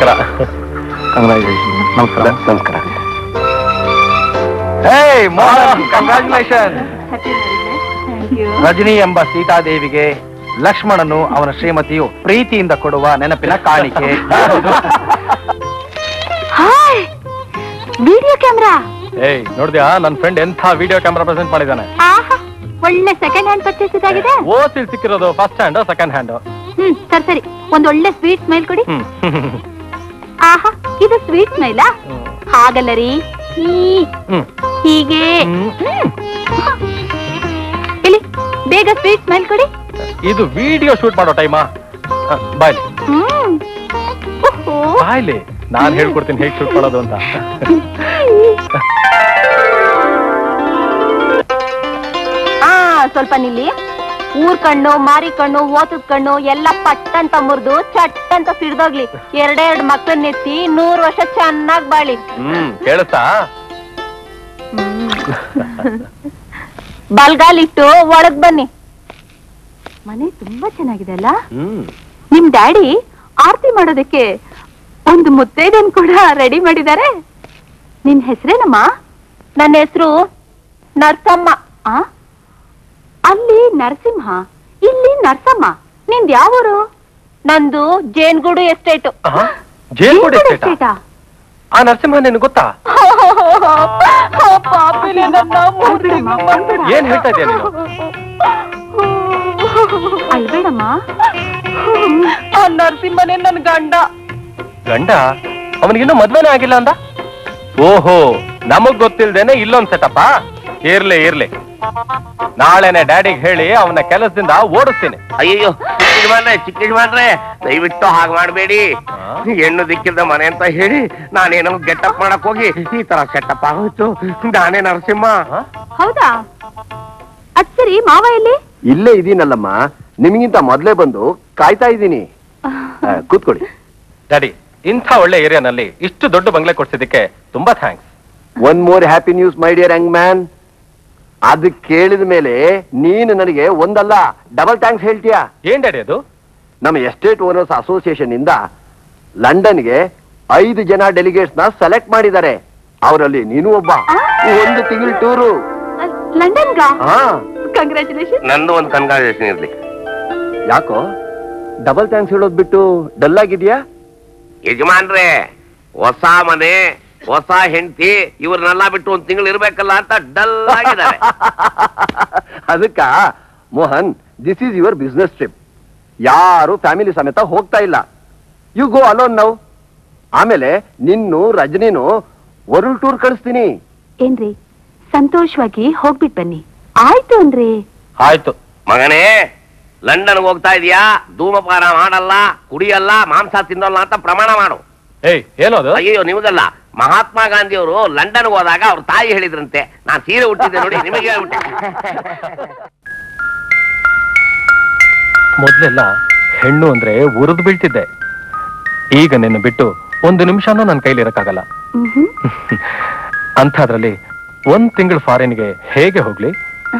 ನಮಸ್ಕಾರ ನಮಸ್ಕಾರ ನಮಸ್ಕಾರ ಹೇಯ್ ಮೋಹನ್ ಕಂಗ್ರಾಚುಲೇಷನ್ ರಜನಿ ಎಂಬ ಸೀತಾದೇವಿಗೆ ಲಕ್ಷ್ಮಣನು ಅವನ ಶ್ರೀಮತಿಯು ಪ್ರೀತಿಯಿಂದ ಕೊಡುವ ನೆನಪಿನ ಕಾಣಿಕೆ ಹಾಯ್ ವಿಡಿಯೋ ಕ್ಯಾಮ್ರಾ ಏಯ್ ನೋಡಿದ್ಯಾ ನನ್ನ ಫ್ರೆಂಡ್ ಎಂಥ ವಿಡಿಯೋ ಕ್ಯಾಮ್ರಾ ಪ್ರೆಸೆಂಟ್ ಮಾಡಿದ್ದಾನೆ ಆಹಾ ಒಳ್ಳೆ ಸೆಕೆಂಡ್ ಹ್ಯಾಂಡ್ ಪರ್ಚೇಸ್ ಇದಾಗಿದೆ ಓಸಿಲ್ ಸಿಕ್ಕಿರೋದು first hand second hand hmm ಸರಿ ಸರಿ ಒಂದ್ ಒಳ್ಳೆ ಸ್ವೀಟ್ ಸ್ಮೈಲ್ ಕೊಡಿ ಹ್ಮ್ ಆಹಾ ಇದು ಸ್ವೀಟ್ ಸ್ಮೈಲಾ ಹಾಗಲ್ಲ ರೀ ಈ- ಹ್ಮ್ ಹೀಗೆ ಹ್ಮ್. ಇಲ್ಲಿ ಬೇಗ ಸ್ವೀಟ್ ಸ್ಮೈಲ್ ಕೊಡಿ ಇದು ವಿಡಿಯೋ ಶೂಟ್ ಮಾಡೋ ಟೈಮಾ ಬಾಯ್ಲಿ ಹ್ಮ್ ಓಹೋ. ಬಾಯ್ಲಿ ನಾನ್ ಹೇಳ್ಕೊಡ್ತೀನಿ ಹೇಗೆ ಶೂಟ್ ಮಾಡೋದು ಅಂತ ಆ ಸ್ವಲ್ಪ ನಿಲ್ಲಿ ಊರ್ ಕಣ್ಣು ಮಾರಿ ಕಣ್ಣು ಓತದ ಕಣ್ಣು ಎಲ್ಲ ಪಟ್ ಅಂತ ಮುರಿದು ಚಟ್ ಅಂತ ಸಿಡ್ದೋಗ್ಲಿ ಎರಡೆರಡು ಮಕ್ಕಳನ್ನ ಎತ್ತಿ ನೂರ್ ವರ್ಷ ಚೆನ್ನಾಗ್ ಬಾಳಿ ಹ್ಮ್ ಕೇಳಿಸ್ತಾ ಬಲ್ಗಾಲಿಟ್ಟು ಒಳಗ್ ಬನ್ನಿ ಮನೆ ತುಂಬಾ ಚೆನ್ನಾಗಿದೆ ಅಲ್ಲ ಹ್ಮ್ ನಿಮ್ ಡ್ಯಾಡಿ ಆರತಿ ಮಾಡೋದಕ್ಕೆ ಒಂದು ಮುತ್ತೈದನ್ ಕೂಡ ರೆಡಿ ಮಾಡಿದ್ದಾರೆ ನಿನ್ ಹೆಸರೇನಮ್ಮ ನನ್ನ ಹೆಸರು ನರಸಮ್ಮ ಆ ಅಲ್ಲಿ ನರಸಿಂಹ ಇಲ್ಲಿ ನರಸಮ್ಮ ನಿಂದ್ ಯಾವೂರು ನಂದು ಜೇನ್ಗೂಡು ಎಸ್ಟೇಟ್ ಆಹಾ, ಜೇನ್ಗೂಡು ಎಸ್ಟೇಟಾ? ಆ ನರಸಿಂಹ ನಿನ್ ಗೊತ್ತಾ ಏನ್ ಹೇಳ್ತಾ ಇದೀಯ ನೀನು ಅಲ್ಬೇಡಮ್ಮ ನರಸಿಂಹನೇ ನನ್ ಗಂಡ ಗಂಡ ಅವನಿಗಿನ್ನೂ ಮದ್ವೆನೇ ಆಗಿಲ್ಲ ಅಂದ ಓಹೋ ನಮಗ್ ಗೊತ್ತಿಲ್ದೇನೆ ಇಲ್ಲೊಂದ್ ಸೆಟಪ್ಪ ಇರ್ಲಿ ಇರ್ಲಿ ನಾಳೆನೆ ಡ್ಯಾಡಿಗೆ ಹೇಳಿ ಅವನ ಕೆಲಸದಿಂದ ಓಡಿಸ್ತೀನಿ ಅಯ್ಯಯ್ಯೋ ಚಿಕ್ಕ ಯಜಮಾನ್ರೆ ಚಿಕ್ಕ ಯಜಮಾನ್ರೆ ದಯವಿಟ್ಟು ಹಾಗೆ ಮಾಡಬೇಡಿ ಹೆಣ್ಣು ದಿಕ್ಕಿಲ್ದ ಮನೆ ಅಂತ ಹೇಳಿ ನಾನೇನೋ ಗೆಟಪ್ ಮಾಡಕ್ ಹೋಗಿ ಈ ತರ ಸೆಟಪ್ ಆಗೋಯ್ತು ನಾನೇ ನರಸಿಂಹ ಹೌದಾ ಅದ್ ಸರಿ ಮಾವ ಎಲ್ಲಿ ಇಲ್ಲೇ ಇದೀನಲ್ಲಮ್ಮ ನಿಮಗಿಂತ ಮೊದ್ಲೇ ಬಂದು ಕಾಯ್ತಾ ಇದ್ದೀನಿ ಆ, ಕೂತ್ಕೊಳ್ಳಿ ಡ್ಯಾಡಿ ಇಂಥ ಒಳ್ಳೆ ಏರಿಯಾನಲ್ಲಿ ಇಷ್ಟು ದೊಡ್ಡ ಬಂಗ್ಲೆ ಕೊಡ್ಸಿದ್ದಕ್ಕೆ ತುಂಬಾ thanks one more happy news my dear young man ಅದು ಕೇಳಿದ ಮೇಲೆ ನೀನು ನನಗೆ ಒಂದಲ್ಲ ಡಬಲ್ ಥ್ಯಾಂಕ್ಸ್ ಹೇಳ್ತೀಯಾ ಏನ್ ಡ್ಯಾಡಿ ಅದು ನಮ್ಮ ಎಸ್ಟೇಟ್ ಓನರ್ಸ್ ಅಸೋಸಿಯೇಷನ್ ಇಂದ ಲಂಡನ್ಗೆ ಐದು ಜನ ಡೆಲಿಗೇಟ್ಸ್ ನ ಸೆಲೆಕ್ಟ್ ಮಾಡಿದ್ದಾರೆ ಅವರಲ್ಲಿ ನೀನು ಒಬ್ಬ ಒಂದು ತಿಂಗಳ ಟೂರು ಲಂಡನ್ಗಾ ಹಾ ಕಂಗ್ರ್ಯಾಚುಲೇಷನ್ ನಂದು ಒಂದು ಕನ್ಗ್ರಾಚುಲೇಷನ್ ಇರ್ಲಿ ಯಾಕೋ ಡಬಲ್ ಥ್ಯಾಂಕ್ಸ್ ಹೇಳೋದ್ ಬಿಟ್ಟು ಡಲ್ ಆಗಿದ್ಯಾ ಯಜಮಾನ್ರೆ ಹೊಸ ಮನೆ ಹೊಸ ಹೆಂಡತಿ ಇವ್ರನ್ನೆಲ್ಲ ಬಿಟ್ಟು ಒಂದ್ ತಿಂಗಳು ಇರ್ಬೇಕಲ್ಲ ಅಂತ ಡಲ್ ಆಗಿದ್ದಾರೆ ಅದಕ್ಕ Mohan this is your business trip ಯಾರು ಫ್ಯಾಮಿಲಿ ಸಮೇತ ಹೋಗ್ತಾ ಇಲ್ಲ ಯು ಗೋ ಅಲೋನ್ ನೌ ಆಮೇಲೆ ನಿನ್ನು ರಜನಿನು ವರ್ಲ್ಡ್ ಟೂರ್ ಕಳಿಸ್ತೀನಿ ಏನ್ರಿ ಸಂತೋಷವಾಗಿ ಹೋಗ್ಬಿಟ್ ಬನ್ನಿ ಆಯ್ತು ಅನ್ರಿ ಆಯ್ತು ಮಗನೇ ಲಂಡನ್ ಹೋಗ್ತಾ ಇದೀಯಾ ಧೂಮಪಾನ ಮಾಡಲ್ಲ ಕುಡಿಯಲ್ಲ ಮಾಂಸ ತಿನ್ನಲ್ಲ ಅಂತ ಪ್ರಮಾಣ ಮಾಡು ಏಯ್ ಏನದು ಅಯ್ಯೋ ನಿಮಗಲ್ಲ ಮಹಾತ್ಮ ಗಾಂಧಿ ಅವರು ಲಂಡನ್ ಹೋದಾಗ ಅವ್ರ ತಾಯಿ ಹೇಳಿದ್ರಂತೆ ನಾನ್ ಸೀರೆ ಹುಟ್ಟಿದ್ದೆ ನೋಡಿ ನಿಮಗೆ ಹೇಳ್ಬಿಟ್ಟೆ ಮೊದ್ಲೆಲ್ಲ ಹೆಣ್ಣು ಅಂದ್ರೆ ಉರಿದು ಬೀಳ್ತಿದ್ದೆ ಈಗ ನಿನ್ನ ಬಿಟ್ಟು ಒಂದು ನಿಮಿಷನೂ ನನ್ನ ಕೈಲಿ ಇರಕ್ಕಾಗಲ್ಲ ಅಂಥದ್ರಲ್ಲಿ ಒಂದ್ ತಿಂಗಳು ಫಾರಿನ್ಗೆ ಹೇಗೆ ಹೋಗ್ಲಿ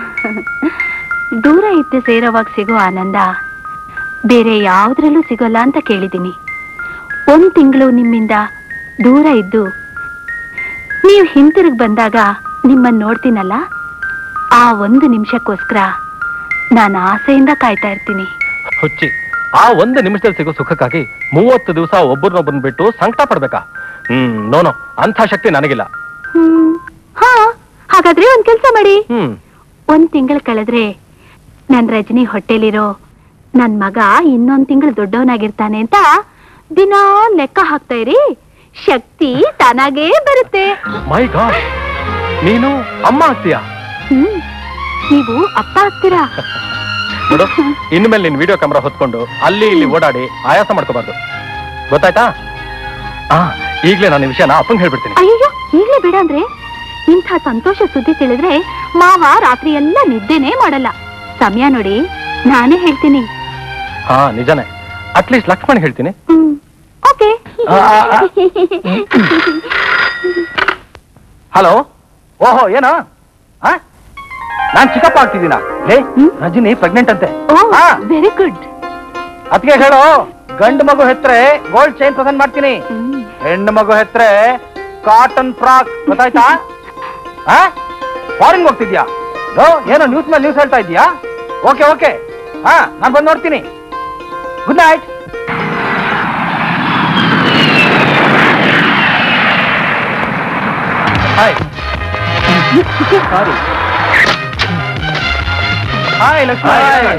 ದೂರ ಇದ್ದು ಸೇರೋವಾಗ ಸಿಗೋ ಆನಂದ ಬೇರೆ ಯಾವ್ದ್ರಲ್ಲೂ ಸಿಗೋಲ್ಲ ಅಂತ ಕೇಳಿದೀನಿ ಒಂದ್ ತಿಂಗಳು ನಿಮ್ಮಿಂದ ದೂರ ಇದ್ದು ನೀವು ಹಿಂತಿರುಗ್ ಬಂದಾಗ ನಿಮ್ಮನ್ನ ನೋಡ್ತೀನಲ್ಲ ಆ ಒಂದು ನಿಮಿಷಕ್ಕೋಸ್ಕರ ನಾನು ಆಸೆಯಿಂದ ಕಾಯ್ತಾ ಇರ್ತೀನಿ ಹುಚ್ಚಿ ಆ ಒಂದು ನಿಮಿಷದಲ್ಲಿ ಸಿಗೋ ಸುಖಕ್ಕಾಗಿ ಮೂವತ್ತು ದಿವಸ ಒಬ್ಬರನ್ನೊಬ್ಬರನ್ನ ಬಿಟ್ಟು ಸಂಕಟ ಪಡ್ಬೇಕಾ ಹ್ಮ್ ನೋನೋ ಅಂಥ ಶಕ್ತಿ ನನಗಿಲ್ಲ ಹ್ಮ್ ಹಾ ಹಾಗಾದ್ರೆ ಒಂದ್ ಕೆಲ್ಸ ಮಾಡಿ ಹ್ಮ್ ಒಂದ್ ತಿಂಗಳು ಕಳೆದ್ರೆ ನನ್ ರಜನಿ ಹೊಟ್ಟೆಲಿರೋ ನನ್ ಮಗ ಇನ್ನೊಂದ್ ತಿಂಗಳು ದೊಡ್ಡವನಾಗಿರ್ತಾನೆ ಅಂತ ದಿನ ಲೆಕ್ಕ ಹಾಕ್ತಾ ಇರಿ ಶಕ್ತಿ ತಾನಾಗೇ ಬರುತ್ತೆ ಮೈ ಗಾಡ್ ನೀನು ಅಮ್ಮ ಆಗ್ತೀಯಾ ಹ್ಮ್ ನೀವು ಅಪ್ಪ ಆಗ್ತೀರಾ ನೋಡು ಇನ್ಮೇಲೆ ನಿನ್ ವಿಡಿಯೋ ಕ್ಯಾಮ್ರಾ ಹೊತ್ಕೊಂಡು ಅಲ್ಲಿ ಇಲ್ಲಿ ಓಡಾಡಿ ಆಯಾಸ ಮಾಡ್ಕೋಬಾರ್ದು ಗೊತ್ತಾಯ್ತಾ ಆ ಈಗ್ಲೇ ನಾನು ಈ ವಿಷಯನ ಅಪ್ಪಂಗ್ ಹೇಳ್ಬಿಡ್ತೀನಿ ಅಯ್ಯೋ ಈಗ್ಲೇ ಬಿಡ ಅಂದ್ರೆ ಇಂಥ ಸಂತೋಷ ಸುದ್ದಿ ತಿಳಿದ್ರೆ ಮಾವ ರಾತ್ರಿ ಎಲ್ಲ ನಿದ್ದೆನೇ ಮಾಡಲ್ಲ ಸಮಯ ನೋಡಿ ನಾನೇ ಹೇಳ್ತೀನಿ ಹಾ ನಿಜನೇ ಅಟ್ಲೀಸ್ಟ್ ಲಕ್ಷ್ಮಣ್ ಹೇಳ್ತೀನಿ ಹ್ಮ್ ಓಕೆ ಆ, ಆ, ಆ. ಹಲೋ ಓಹೋ ಏನ ನಾನ್ ಚಿಕ್ಕಪ್ಪ ಆಗ್ತಿದ್ದೀನ ಹೇ ರಜನಿ ಪ್ರೆಗ್ನೆಂಟ್ ಅಂತೆ ಓ ಹಾ. ವೆರಿ ಗುಡ್ ಅದಕ್ಕೆ ಹೇಳು ಗಂಡು ಮಗು ಹೆತ್ರೆ ಗೋಲ್ಡ್ ಚೈನ್ ಪ್ರೆಸೆಂಟ್ ಮಾಡ್ತೀನಿ ಹೆಣ್ಣು ಮಗು ಹೆತ್ರೆ ಕಾಟನ್ ಫ್ರಾಕ್ ಗೊತ್ತಾಯ್ತಾ ಫಾರಿನ್ ಹೋಗ್ತಿದ್ಯಾ ಲೋ, ಏನೋ ನ್ಯೂಸ್ ಮೇಲೆ ನ್ಯೂಸ್ ಹೇಳ್ತಾ ಇದೀಯಾ ಓಕೆ ಓಕೆ ಹಾ ನಾನು ಬಂದು ನೋಡ್ತೀನಿ good night hi sorry hi Lakshmi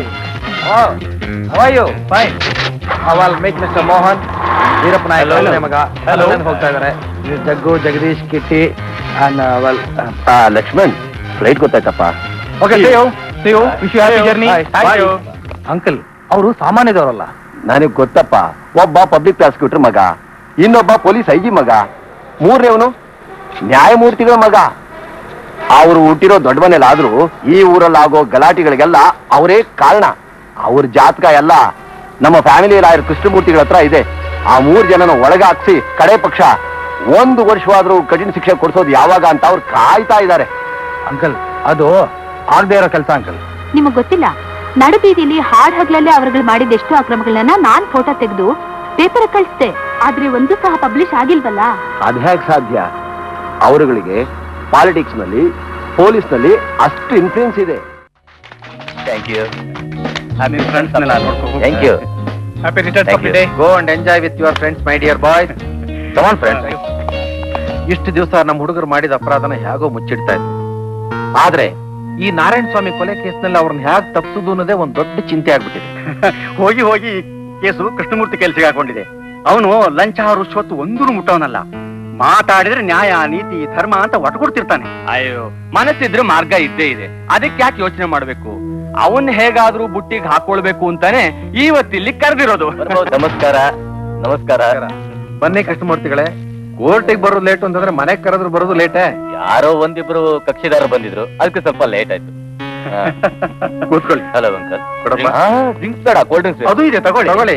how you fine ಅವಲ್ make mister Mohan Veerappa Nayak Hello. ಒಳ್ಳೆ ಮಗ Hello. London ಹೋಗ್ತಾ ಇದಾರೆ ಇದು ಜಗ್ಗು ಜಗದೀಶ್ ಕಿಟ್ಟಿ ಅಂಡ್ ವೆಲ್ ಆ, ಲಕ್ಷ್ಮಣ್ ಫ್ಲೈಟ್ ಗೊತ್ತಾಯ್ತಪ್ಪ okay see you see you wish you happy journey Thank you. Uncle ಅವರು ಸಾಮಾನ್ಯದವರಲ್ಲ ನನಗ್ ಗೊತ್ತಪ್ಪ ಒಬ್ಬ ಪಬ್ಲಿಕ್ ಪ್ರಾಸಿಕ್ಯೂಟರ್ ಮಗ ಇನ್ನೊಬ್ಬ ಪೊಲೀಸ್ ಐಜಿ ಮಗ ಮೂರನೇವನು ನ್ಯಾಯಮೂರ್ತಿಗಳ ಮಗ ಅವರು ಹುಟ್ಟಿರೋ ದೊಡ್ಡ ಮನೇಲಿ ಆದ್ರೂ ಈ ಊರಲ್ಲಿ ಆಗೋ ಗಲಾಟೆಗಳಿಗೆಲ್ಲ ಅವರೇ ಕಾರಣ ಅವ್ರ ಜಾತಕ ಎಲ್ಲ ನಮ್ಮ ಫ್ಯಾಮಿಲಿ ಲಾಯರ್ ಕೃಷ್ಣಮೂರ್ತಿಗಳ ಹತ್ರ ಇದೆ ಆ ಮೂರ್ ಜನನ ಒಳಗೆ ಹಾಕ್ಸಿ ಕಡೆ ಪಕ್ಷ ಒಂದು ವರ್ಷವಾದ್ರೂ ಕಠಿಣ ಶಿಕ್ಷೆ ಕೊಡ್ಸೋದು ಯಾವಾಗ ಅಂತ ಅವ್ರು ಕಾಯ್ತಾ ಇದ್ದಾರೆ ಅಂಕಲ್ ಅದು ಆಗದೆ ಇರೋ ಕೆಲಸ ಅಂಕಲ್ ನಿಮಗ್ ಗೊತ್ತಿಲ್ಲ ನಡುಬೀದಿಲಿ ಹಾಡ್ ಹಗ್ಲಲ್ಲೇ ಅವರುಗಳು ಮಾಡಿದ ಎಷ್ಟು ಅಕ್ರಮಗಳನ್ನ ನಾನ್ ಫೋಟೋ ತೆಗೆದು ಪೇಪರ್ ಕಳಿಸ್ದೆ ಆದ್ರೆ ಒಂದು ಸಹ ಪಬ್ಲಿಷ್ ಆಗಿಲ್ವಲ್ಲ ಅದ್ ಹೇಗ್ ಸಾಧ್ಯ ಅವರುಗಳಿಗೆ ಪಾಲಿಟಿಕ್ಸ್ ನಲ್ಲಿ ಪೊಲೀಸ್ ನಲ್ಲಿ ಅಷ್ಟು ಇನ್ಫ್ಲೂಯೆನ್ಸ್ ಇದೆ ಥ್ಯಾಂಕ್ ಯು ನಿಮ್ friends thank you happy returns Thank of you. Day go and enjoy with your friends my dear boys come on friends ಇಷ್ಟು ದಿವಸ ನಮ್ಮ ಹುಡುಗರು ಮಾಡಿದ ಅಪರಾಧನ ಹೇಗೋ ಮುಚ್ಚಿಡ್ತಾ ಇದ್ರು ಆದ್ರೆ ಈ ನಾರಾಯಣ ಸ್ವಾಮಿ ಕೊಲೆ ಕೇಸ್ನಲ್ಲಿ ಅವ್ರನ್ನ ಹೇಗ್ ತಪ್ಪಿಸುದು ಅನ್ನೋದೇ ಒಂದ್ ದೊಡ್ಡ ಚಿಂತೆ ಆಗ್ಬಿಟ್ಟಿದೆ ಹೋಗಿ ಹೋಗಿ ಕೇಸು ಕೃಷ್ಣಮೂರ್ತಿ ಕೆಲ್ಸಕ್ಕೆ ಹಾಕೊಂಡಿದೆ ಅವನು ಲಂಚ ರುಶ್ವತ್ತು ಒಂದೂ ಮುಟ್ಟವನಲ್ಲ ಮಾತಾಡಿದ್ರೆ ನ್ಯಾಯ ನೀತಿ ಧರ್ಮ ಅಂತ ಒಟ್ಟು ಕೊಡ್ತಿರ್ತಾನೆ ಅಯ್ಯೋ ಮನಸ್ಸಿದ್ರೆ ಮಾರ್ಗ ಇದ್ದೇ ಇದೆ ಅದಕ್ಕೆ ಯಾಕೆ ಯೋಚನೆ ಮಾಡ್ಬೇಕು ಅವನ್ ಹೇಗಾದ್ರೂ ಬುಟ್ಟಿಗೆ ಹಾಕೊಳ್ಬೇಕು ಅಂತಾನೆ ಇವತ್ತಿಲ್ಲಿ ಕರೆದಿರೋದು ನಮಸ್ಕಾರ ನಮಸ್ಕಾರ ಬನ್ನಿ ಕೃಷ್ಣಮೂರ್ತಿಗಳೇ ಕೋರ್ಟಿಗೆ ಬರೋದು ಲೇಟ್ ಅಂತಂದ್ರೆ ಮನೆಗ್ ಕರೆದ್ರು ಬರೋದು ಲೇಟೇ ಯಾರೋ ಒಂದಿಬ್ರು ಕಕ್ಷಿದಾರರು ಬಂದಿದ್ರು ಅದಕ್ಕೆ ಸ್ವಲ್ಪ ಲೇಟ್ ಆಯ್ತು ಕೂತ್ಕೊಳ್ಳಿ ಹಲೋ ಅಂಕಲ್ ಕೊಡಪ್ಪ. ಡ್ರಿಂಕ್ಸ್ ಬೇಡ ಕೋಲ್ಡ್ ಡ್ರಿಂಕ್ಸ್ ಅದು ಇದೆ ತಗೊಳ್ಳಿ ತಗೊಳ್ಳಿ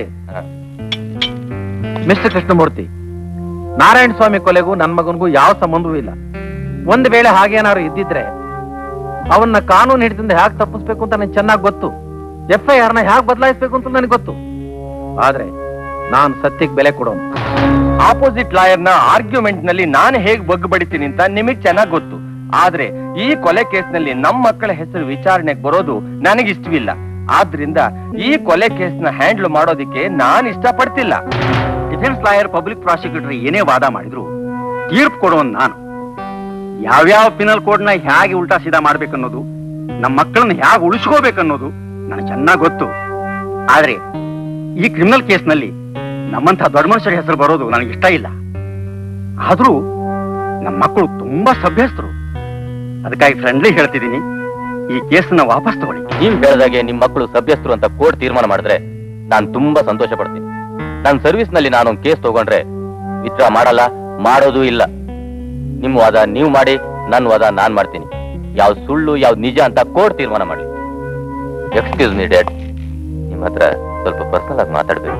ಮಿಸ್ಟರ್ ಕೃಷ್ಣಮೂರ್ತಿ ನಾರಾಯಣ ಸ್ವಾಮಿ ಕೊಲೆಗೂ ನನ್ ಮಗನಿಗೂ ಯಾವ ಸಂಬಂಧವೂ ಇಲ್ಲ ಒಂದ್ ವೇಳೆ ಹಾಗೇನಾದ್ರು ಇದ್ದಿದ್ರೆ ಅವನ್ನ ಕಾನೂನು ಹಿಡಿದಿಂದ ಹೇಗೆ ತಪ್ಪಿಸ್ಬೇಕು ಅಂತ ನನಗೆ ಚೆನ್ನಾಗಿ ಗೊತ್ತು ಎಫ್ ಐ ಆರ್ ನ ಹೇಗೆ ಬದಲಾಯಿಸ್ಬೇಕು ಅಂತ ನನಗೆ ಗೊತ್ತು ಆದ್ರೆ ನಾನ್ ಸತ್ಯಕ್ಕೆ ಬೆಲೆ ಕೊಡೋನು ಆಪೋಸಿಟ್ ಲಾಯರ್ ನ ಆರ್ಗ್ಯುಮೆಂಟ್ ನಲ್ಲಿ ನಾನು ಹೇಗ್ ಬಗ್ಗು ಬಡಿತೀನಿ ಅಂತ ನಿಮಗ್ ಚೆನ್ನಾಗ್ ಗೊತ್ತು ಆದ್ರೆ ಈ ಕೊಲೆ ಕೇಸ್ನಲ್ಲಿ ನಮ್ಮ ಮಕ್ಕಳ ಹೆಸರು ವಿಚಾರಣೆಗೆ ಬರೋದು ನನಗಿಷ್ಟವಿಲ್ಲ ಆದ್ರಿಂದ ಈ ಕೊಲೆ ಕೇಸ್ನ ಹ್ಯಾಂಡಲ್ ಮಾಡೋದಿಕ್ಕೆ ನಾನ್ ಇಷ್ಟಪಡ್ತಿಲ್ಲ ಡಿಫೆನ್ಸ್ ಲಾಯರ್ ಪಬ್ಲಿಕ್ ಪ್ರಾಸಿಕ್ಯೂಟರ್ ಏನೇ ವಾದ ಮಾಡಿದ್ರು ತೀರ್ಪು ಕೊಡುವನ್ ನಾನು ಯಾವ್ಯಾವ ಪಿನಲ್ ಕೋಡ್ನ ಹೇಗೆ ಉಲ್ಟಾ ಸೀದಾ ಮಾಡ್ಬೇಕನ್ನೋದು ನಮ್ಮ ಮಕ್ಕಳನ್ನ ಹೇಗೆ ಉಳಿಸ್ಕೋಬೇಕನ್ನೋದು ನನಗೆ ಚೆನ್ನಾಗಿ ಗೊತ್ತು ಆದ್ರೆ ಈ ಕ್ರಿಮಿನಲ್ ಕೇಸ್ನಲ್ಲಿ ನಮ್ಮಂಥ ದೊಡ್ಡ ಮನುಷ್ಯರ ಹೆಸರು ಬರೋದು ನನಗೆ ಇಷ್ಟ ಇಲ್ಲ ಆದ್ರೂ ನಮ್ಮ ಮಕ್ಕಳು ತುಂಬಾ ಸಭ್ಯಸ್ಥರು ಅದಕ್ಕಾಗಿ ಫ್ರೆಂಡ್ಲಿ ಹೇಳ್ತಿದ್ದೀನಿ ಈ ಕೇಸನ್ನ ವಾಪಸ್ ತಗೊಳ್ಳಿ ನೀವ್ ಹೇಳ್ದಾಗೆ ನಿಮ್ ಮಕ್ಕಳು ಸಭ್ಯಸ್ಥರು ಅಂತ ಕೋರ್ಟ್ ತೀರ್ಮಾನ ಮಾಡಿದ್ರೆ ನಾನ್ ತುಂಬಾ ಸಂತೋಷ ಪಡ್ತೀನಿ ನನ್ನ ಸರ್ವಿಸ್ ನಲ್ಲಿ ನಾನು ಒಂದು ಕೇಸ್ ತಗೊಂಡ್ರೆ ವಿತ್ಡ್ರಾ ಮಾಡಲ್ಲ ಮಾಡೋದು ಇಲ್ಲ ನಿಮ್ ವಾದ ನೀವು ಮಾಡಿ ನನ್ನ ವಾದ ನಾನ್ ಮಾಡ್ತೀನಿ ಯಾವ್ದು ಸುಳ್ಳು ಯಾವ್ದು ನಿಜ ಅಂತ ಕೋರ್ಟ್ ತೀರ್ಮಾನ ಮಾಡಿ ಎಕ್ಸ್ಕ್ಯೂಸ್ ಮೀ ಡ್ಯಾಡ್ ನಿಮ್ ಹತ್ರ ಸ್ವಲ್ಪ ಪರ್ಸನಲ್ ಆಗಿ ಮಾತಾಡ್ಬೇಕು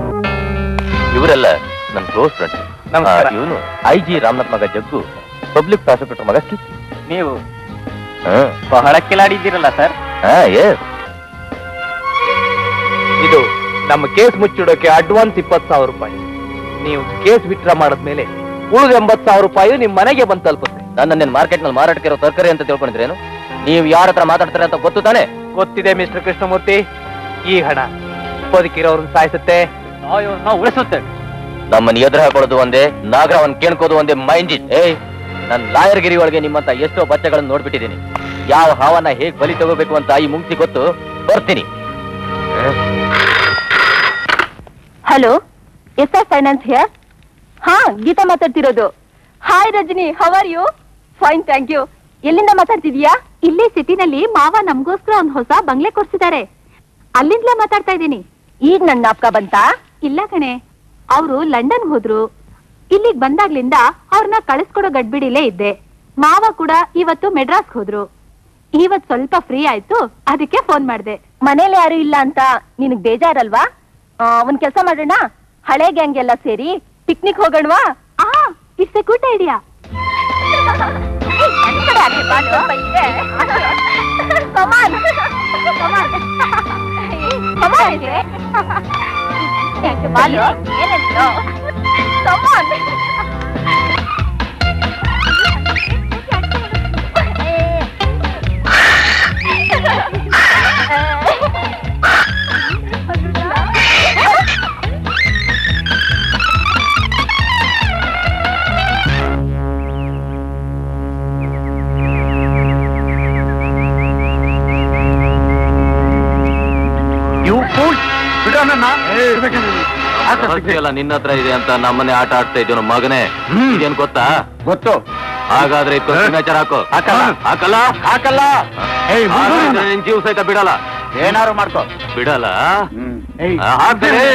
ಇವರೆಲ್ಲ ನನ್ನ ಕ್ಲೋಸ್ ಫ್ರೆಂಡ್ ನಮಸ್ಕಾರ. ಇವನು ಐ ಜಿ ರಾಮನಾಥ್ ಮಗ ಜಗ್ಗು ಪಬ್ಲಿಕ್ ಪ್ರಾಸಿಕ್ಯೂಟರ್ ಮಗ ಕಿಚ್ಚು ನೀವು ಹಾ ಬಹಳ ಕಿಲಾಡಿದ್ದೀರಲ್ಲ ಸರ್ ಹಾ ಎಸ್ ಇದು ನಮ್ಮ ಕೇಸ್ ಮುಚ್ಚಿಡೋಕೆ ಅಡ್ವಾನ್ಸ್ ಇಪ್ಪತ್ತು ಸಾವಿರ ರೂಪಾಯಿ ನೀವು ಕೇಸ್ ವಿತ್ಡ್ರಾ ಮಾಡಿದ್ಮೇಲೆ ಉಳಿದ ಎಂಬತ್ತು ಸಾವಿರ ರೂಪಾಯಿ ನಿಮ್ ಮನೆಗೆ ಬಂದು ತಲುಪುತ್ತೆ ನನ್ನ ಮಾರ್ಕೆಟ್ ನಲ್ಲಿ ಮಾರಾಟಕ್ಕೆ ಇರೋ ತರಕಾರಿ ಅಂತ ತಿಳ್ಕೊಂಡಿದ್ರೇನು ನೀವು ಯಾರ ಹತ್ರ ಮಾತಾಡ್ತಾರೆ ಅಂತ ಗೊತ್ತು ತಾನೆ ಗೊತ್ತಿದೆ ಮಿಸ್ಟರ್ ಕೃಷ್ಣಮೂರ್ತಿ ಈ ಹಣ ಬದುಕಿರೋರನ್ನ ಸಾಯಿಸುತ್ತೆ ನಾವು ಉಳಿಸುತ್ತೆ ನಮ್ಮನ್ನ ಎದುರು ಹಾಕೊಳ್ಳೋದು ಒಂದೇ ನಾಗರವನ್ ಕೇಳ್ಕೋದು ಒಂದೇ ಮೈಂಜಿ ಏಯ್ ನನ್ ಲಾಯರ್ ಗಿರಿ ಒಳಗೆ ನಿಮ್ಮಂತ ಎಷ್ಟೋ ಬಚ್ಚೆಗಳನ್ನು ನೋಡ್ಬಿಟ್ಟಿದ್ದೀನಿ ಯಾವ ಹಾವನ್ನ ಹೇಗ್ ಬಲಿ ತಗೋಬೇಕು ಅಂತ ಈ ಮುಂಚೆ ಗೊತ್ತು ಬರ್ತೀನಿ hello S R finance here ಹಾ ಗೀತಾ ಮಾತಾಡ್ತಿರೋದು hi Rajani how are you fine thank you ಎಲ್ಲಿಂದ ಮಾತಾಡ್ತಿದೀಯಾ ಇಲ್ಲೇ ಸಿಟಿನಲ್ಲಿ ಮಾವ ನಮ್ಗೋಸ್ಕರ ಒಂದ್ ಹೊಸ ಬಂಗ್ಲೆ ಕೊಡ್ಸಿದ್ದಾರೆ ಅಲ್ಲಿಂದಲೇ ಮಾತಾಡ್ತಾ ಇದ್ದೀನಿ ಈಗ ನನ್ ಜ್ಞಾಪಕ ಬಂತಾ ಇಲ್ಲ ಕಣೆ ಅವರು ಲಂಡನ್ ಹೋದ್ರು ಇಲ್ಲಿಗ್ ಬಂದಾಗ್ಲಿಂದ ಅವ್ರನ್ನ ಕಳಿಸ್ಕೊಡೋ ಗಡ್ಬಿಡಿಲೇ ಇದ್ದೆ ಮಾವ ಕೂಡ ಇವತ್ತು ಮೆಡ್ರಾಸ್ ಹೋದ್ರು ಇವತ್ ಸ್ವಲ್ಪ ಫ್ರೀ ಆಯ್ತು ಅದಕ್ಕೆ ಫೋನ್ ಮಾಡ್ದೆ ಮನೇಲಿ ಯಾರು ಇಲ್ಲ ಅಂತ ನಿನಗ್ ಬೇಜಾರಲ್ವಾ ಆ, ಒಂದ್ ಕೆಲಸ ಮಾಡೋಣ ಹಳೆ ಗ್ಯಾಂಗ್ ಎಲ್ಲ ಸೇರಿ ಪಿಕ್ನಿಕ್ ಹೋಗೋಣವಾ ಆ ಇಟ್ಸ್ ಎ ಗುಡ್ ಐಡಿಯಾ ಯಾಕೆ ಬಾಲು ಏನಿಲ್ಲ ನೀವು ಫೂಲ್ ಬಿಡೋ ನನ್ನ ರಹಸ್ಯ ನಿನ್ನ ಹತ್ರ ಇದೆ ಅಂತ ನಮ್ಮನೆ ಆಟ ಆಡ್ತಾ ಇದ್ದೀವಿ ನಮ್ಮ ಮಗನೇ ಹ್ಮ್. ಇದೇನ್ ಗೊತ್ತಾ ಗೊತ್ತು ಹಾಗಾದ್ರೆ ಇದಕ್ಕೆ ಸಿಗ್ನೇಚರ್ ಹಾಕು ಹಾಕಲ್ಲ. ಹಾಕಲ್ಲ ಹಾಕಲ್ಲ ಏಯ್, ಮುಗ್ದು ಹಾಗಾದ್ರೆ ನನ್ನ. ನಿನ್ ಜೀವ ಸಹಿತ ಬಿಡಲ್ಲ ಏನಾರು ಮಾಡ್ಕೋ ಬಿಡಲ್ಲ ಏಯ್. ಆ, ಹಾಕ್ತೀನಿ.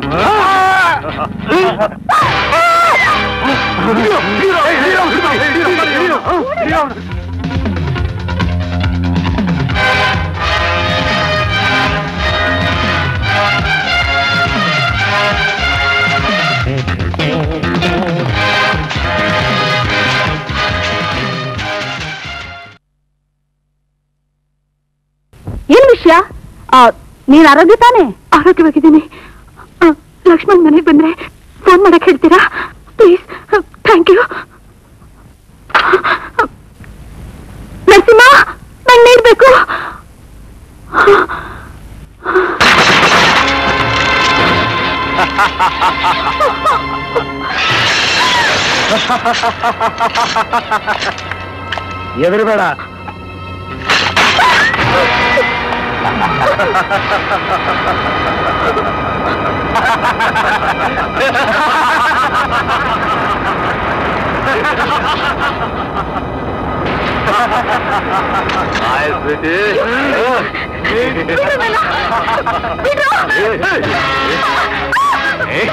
ಏನ್ ವಿಷಯ ನೀನ್ ಆರೋಗ್ಯ ತಾನೆ ಆರೋಗ್ಯವಾಗಿದ್ದೀನಿ ಆ, ಲಕ್ಷ್ಮಣ್ ಮನೆಗೆ ಬಂದ್ರೆ ಫೋನ್ ಮಾಡಕ್ ಹೇಳ್ತೀರಾ ಪ್ಲೀಸ್ ಥ್ಯಾಂಕ್ ಯು ನರಸಿಂಹ ನಂಗೆ ನೀರ್ ಬೇಕು ಎದುರುಬೇಡ ಆಯ್ತ್ ಬಿಡಿ. ಏ,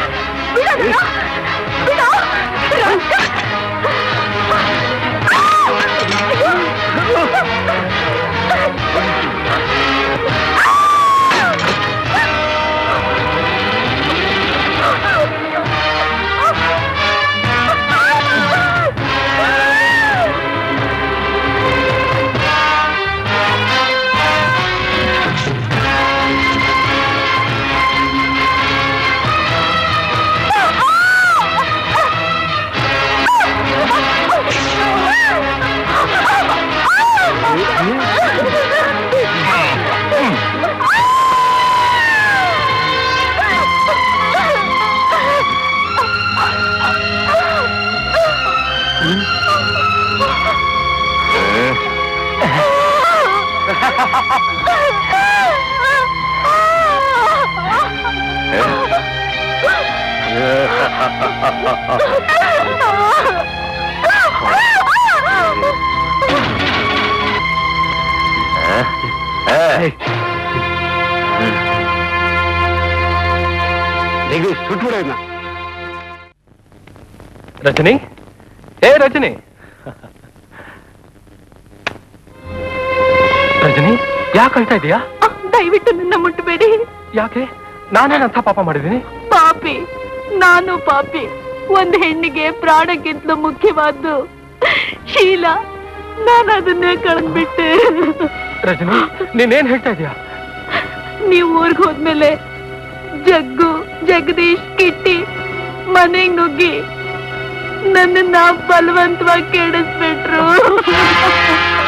ಏ, ಈಗ ಸುಟ್ಬಿಡ ಇದನ್ನ ರಜನಿ ಏ ರಜನಿ ರಜನಿ ಯಾಕೆ ಅಳ್ತಾ ಇದೀಯಾ ದಯವಿಟ್ಟು ನನ್ನ ಮುಟ್ಟಬೇಡಿ ಯಾಕೆ ನಾನೇನಂತ ಪಾಪ ಮಾಡಿದೀನಿ ಪಾಪಿ ನಾನು ಪಾಪಿ ಒಂದ್ ಹೆಣ್ಣಿಗೆ ಪ್ರಾಣಕ್ಕಿಂತಲೂ ಮುಖ್ಯವಾದ್ದು ಶೀಲ ನಾನು ಅದನ್ನೇ ಕಳೆದ್ಬಿಟ್ಟೆ ರಜನಿ ನೀನೇನ್ ಹೇಳ್ತಾ ಇದೀಯಾ ನೀವು ಊರ್ಗ್ ಹೋದ್ಮೇಲೆ ಜಗ್ಗು ಜಗದೀಶ್ ಕಿಟ್ಟಿ ಮನೆಗ್ ನುಗ್ಗಿ ನನ್ನನ್ನ ಬಲವಂತವಾಗಿ ಕೆಡಿಸ್ಬಿಟ್ರು